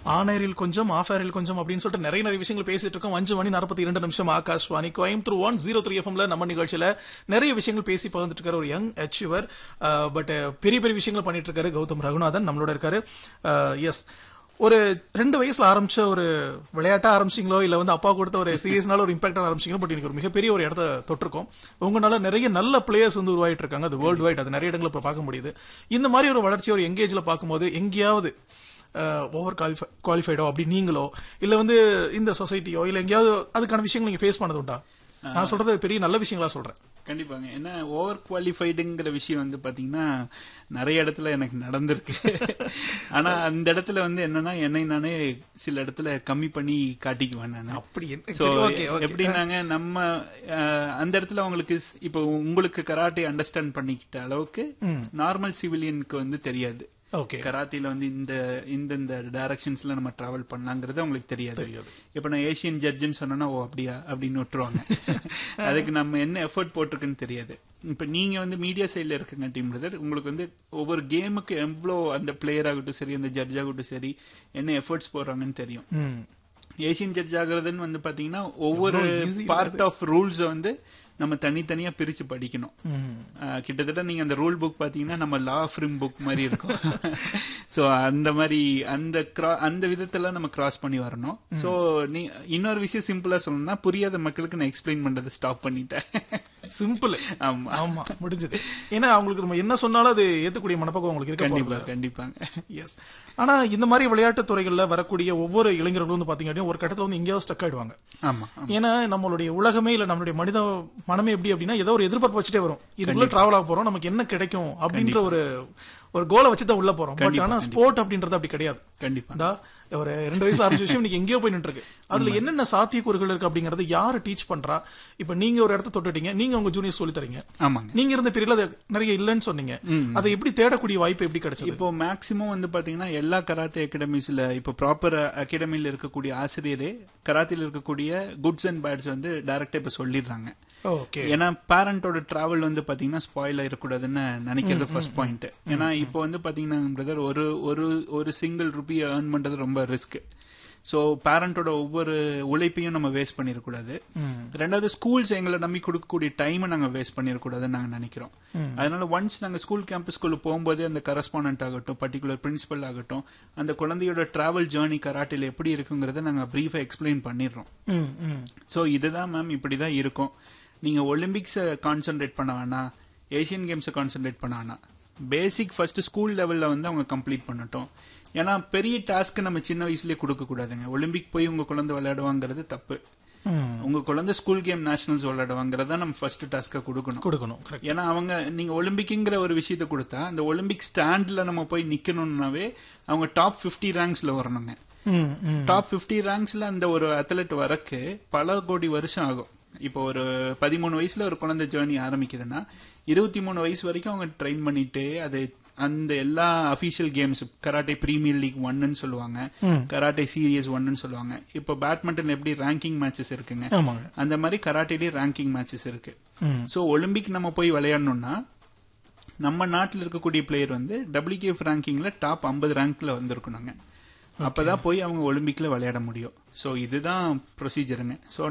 ஆனேரில் கொஞ்சம் ஆஃப் ஏரில் கொஞ்சம் அப்படின்னு சொல்லிட்டு நிறைய நிறைய விஷயங்கள் பேசிட்டு இருக்கோம் அஞ்சு மணி நாற்பத்தி இரண்டு நிமிஷம் Akashvani Coimbatore one zero three எஃப்எம்ல நம்ம நிகழ்ச்சியில நிறைய விஷயங்கள் பேசி பகிர்ந்துட்டு இருக்காரு ஒரு யங் அச்சீவர் பட் பெரிய பெரிய விஷயங்களை பண்ணிட்டு இருக்காரு கௌதம் ரகுநாதன் நம்மளோட இருக்காரு எஸ் ஒரு ரெண்டு வயசுல ஆரம்பிச்ச ஒரு விளையாட்டா ஆரம்பிச்சிங்களோ இல்ல வந்து அப்பா கொடுத்த ஒரு சீரியஸ்னால ஒரு இம்பாக்டா ஆரம்பிச்சிங்களோ பட் இன்னைக்கு ஒரு மிகப்பெரிய ஒரு இடத்த தொட்டிருக்கோம் உங்களால நிறைய நல்ல பிளேயர்ஸ் வந்து உருவாயிட்டு இருக்காங்க அது வேர்ல்டு வைட் அது நிறைய இடங்களை இப்ப பார்க்க முடியுது இந்த மாதிரி ஒரு வளர்ச்சி ஒரு எங்கேஜ்ல பார்க்கும்போது எங்கேயாவது ஓவர் குவாலிஃபை குவாலிஃபைடோ அப்படி நீங்களோ இல்ல வந்து இந்த சொசைட்டியோ இல்ல எங்கேயாவது அதுக்கான விஷயங்கள் நீங்க ஃபேஸ் பண்ணது உண்டா நான் சொல்றது பெரிய நல்ல விஷயங்களா சொல்றேன் கண்டிப்பாங்க ஏன்னா ஓவர் குவாலிஃபைடுங்கிற விஷயம் வந்து பாத்தீங்கன்னா நிறைய இடத்துல எனக்கு நடந்திருக்கு ஆனா அந்த இடத்துல வந்து என்னன்னா என்னை நானே சில இடத்துல கம்மி பண்ணி காட்டிக்குவேன் நான் அப்படி என்ன- So, சரி, okay, okay. எப்படின்னாங்க நம்ம அஹ், அந்த இடத்துல அவங்களுக்கு ஸ்- இப்போ உங்களுக்கு கராட்டே அண்டர்ஸ்டாண்ட் பண்ணிக்கிட்ட அளவுக்கு நார்மல் சிவிலியனுக்கு வந்து தெரியாது ஓகே கராத்தில வந்து இந்த இந்த இந்த டைரக்ஷன்ஸ்ல நம்ம டிராவல் பண்ணலாங்கிறது அவங்களுக்கு தெரியாது இப்ப நான் ஏசியன் ஜட்ஜுன்னு சொன்னா ஓ அப்படியா அப்படின்னு விட்டுருவாங்க அதுக்கு நம்ம என்ன எஃபர்ட் போட்டிருக்குன்னு தெரியாது இப்ப நீங்க வந்து மீடியா சைட்ல இருக்கங்க டீம் பிரதர் உங்களுக்கு வந்து ஒவ்வொரு கேமுக்கு எவ்வளோ அந்த பிளேயர் ஆகட்டும் சரி அந்த ஜட்ஜ் ஆகட்டும் சரி என்ன எஃபர்ட்ஸ் போடுறாங்கன்னு தெரியும் ம் ஏசியன் ஜட்ஜ் ஆகுறதுன்னு வந்து பாத்தீங்கன்னா ஒவ்வொரு பார்ட் ஆஃப் ரூல்ஸ் வந்து நம்ம தனித்தனியா பிரிச்சு படிக்கணும் ம் ஆஹ் கிட்டத்தட்ட நீங்க அந்த ரூல் புக் பாத்தீங்கன்னா நம்ம லா ஃப்ரிம் புக் மாதிரி இருக்கும் சோ அந்த மாதிரி அந்த cro- அந்த விதத்துல நம்ம கிராஸ் பண்ணி வரணும் சோ நீ இன்னொரு விஷயம் சிம்பிளா சொல்லணும்னா புரியாத மக்களுக்கு நான் எக்ஸ்பிளைன் பண்றதை ஸ்டாப் பண்ணிட்டேன் சிம்பிள் ஆமா ஆமா முடிஞ்சது ஏன்னா அவங்களுக்கு நம்ம என்ன சொன்னாலும் அது ஏத்துக்கூடிய மனப்பக்கம் அவங்களுக்கு இருக்க கண்டிப்பா கண்டிப்பாங்க எஸ் ஆனா இந்த மாதிரி விளையாட்டு துறைகள்ல வரக்கூடிய ஒவ்வொரு இளைஞர்களும் வந்து பாத்தீங்கன்னா ஒரு கட்டத்துல வந்து எங்கேயாவது ஸ்டக் ஆயிடுவாங்க ஆமா ஏன்னா நம்மளுடைய உலகமே இல்ல நம்மளுடைய மனித மனமே எப்படி அப்படின்னா ஏதோ ஒரு எதிர்பார்ப்பு வச்சுட்டே வரும் இதுக்குள்ள டிராவல் ஆக போறோம் நமக்கு என்ன கிடைக்கும் அப்படின்ற ஒரு ஒரு கோலை வச்சு தான் உள்ள போறோம் பட் ஆனா ஸ்போர்ட் அப்படின்றது அப்படி கிடையாது கண்டிப்பா இந்தா ஒரு ரெண்டு வயசுல ஆரம்பிச்ச விஷயம் இன்னைக்கு எங்கேயோ போய் நின்று இருக்கு அதுல என்னென்ன சாத்தியக்கூறுகள் இருக்கு அப்படிங்கறது யாரு டீச் பண்றா இப்ப நீங்க ஒரு இடத்த தொட்டுட்டீங்க நீங்க உங்க ஜூனியர் சொல்லி தரீங்க ஆமாங்க நீங்க இருந்த பீரியட்ல அது நிறைய இல்லைன்னு சொன்னீங்க அதை எப்படி தேடக்கூடிய வாய்ப்பு எப்படி கிடைச்சது இப்போ மேக்சிமம் வந்து பாத்தீங்கன்னா எல்லா கராத்தே அகாடமிஸ்ல இப்போ ப்ராப்பர் அகாடமில இருக்கக்கூடிய ஆசிரியரே கராத்தில இருக்கக்கூடிய குட்ஸ் அண்ட் பேட்ஸ் வந்து டைரக்டா இப்ப சொல்லிடுறாங்க ஓகே ஏன்னா பேரண்டோட டிராவல் வந்து பாத்தீங்கன்னா ஸ்பாயில் ஆயிடக்கூடாதுன்னு நினைக்கிறது ஃபர்ஸ்ட் பாயிண்ட் ஏன்னா இப்போ வந்து பாத்தீங்கன்னா பிரதர் ஒரு ஒரு ஒரு சிங்கிள் ருபி ஏர்ன் பண்றது ரொம்ப ரிஸ்க் சோ பேரண்டோட ஒவ்வொரு உழைப்பையும் நம்ம வேஸ்ட் பண்ணிடக்கூடாது ரெண்டாவது ஸ்கூல்ஸ் எங்களை நம்பி கொடுக்கக்கூடிய டைமை நாங்க வேஸ்ட் பண்ணிடக்கூடாதுன்னு நாங்க நினைக்கிறோம் அதனால ஒன்ஸ் நாங்க ஸ்கூல் கேம்பஸ்குள்ள போகும்போதே அந்த கரஸ்பாண்டன்ட் ஆகட்டும் பர்டிகுலர் பிரின்சிபல் ஆகட்டும் அந்த குழந்தையோட டிராவல் ஜேர்னி கராட்டில எப்படி இருக்குங்கிறத நாங்க பிரீஃபா எக்ஸ்பிளைன் பண்ணிடுறோம் ம் ம் சோ இதுதான் மேம் இப்படிதான் இருக்கும் நீங்க ஒலிம்பிக்ஸை கான்சென்ட்ரேட் பண்ண வேணாம் ஏசியன் கேம்ஸை கான்சென்ட்ரேட் பண்ண வேணாம் பேசிக் ஃபர்ஸ்ட் ஸ்கூல் லெவல்ல வந்து அவங்க கம்ப்ளீட் பண்ணட்டும் ஏன்னா பெரிய டாஸ்க் நம்ம சின்ன வயசுலயே கொடுக்க கூடாதுங்க ஒலிம்பிக் போய் உங்க குழந்தை விளையாடுவாங்கிறது தப்பு ம் உங்க குழந்தை ஸ்கூல் கேம் நேஷனல்ஸ் விளையாடுவாங்கிறத நம்ம ஃபர்ஸ்ட் டாஸ்கா கொடுக்கணும் கொடுக்கணும் கரெக்ட் ஏன்னா அவங்க நீங்க ஒலிம்பிக்ங்கிற ஒரு விஷயத்த கொடுத்தா அந்த ஒலிம்பிக் ஸ்டாண்ட்ல நம்ம போய் நிக்கணும்னாவே அவங்க டாப் 50 ரேங்க்ஸ்ல வரணுங்க ம் ம் டாப் 50 ரேங்க்ஸ்ல அந்த ஒரு அத்லெட் வரக்கு பல கோடி வருஷம் ஆகும் இப்போ ஒரு பதிமூணு வயசுல ஒரு குழந்தை ஜேர்னி ஆரம்பிக்குதுன்னா இருபத்தி மூணு வயசு வரைக்கும் அவங்க ட்ரெயின் பண்ணிட்டு அது அந்த எல்லா official games karate premier league ஒன்னு சொல்லுவாங்க கராட்டே சீரியஸ் ஒன்னு சொல்லுவாங்க இப்போ பேட்மிண்டன் எப்படி ரேங்கிங் மேட்சஸ் இருக்குங்க ஆமாங்க அந்த மாதிரி கராட்டேலயே ரேங்கிங் மேட்சஸ் இருக்கு ம் சோ ஒலிம்பிக் நம்ம போய் விளையாடணும்னா நம்ம நாட்டில் இருக்கக்கூடிய பிளேயர் வந்து டபிள்யூகேஎஃப் ரேங்கிங்ல டாப் 50 ரேங்க்ல வந்திருக்கணுங்க அப்பதான் போய் அவங்க ஒலிம்பிக்ல விளையாட முடியும் சோ இதுதான் ப்ரொசீஜருங்க சோ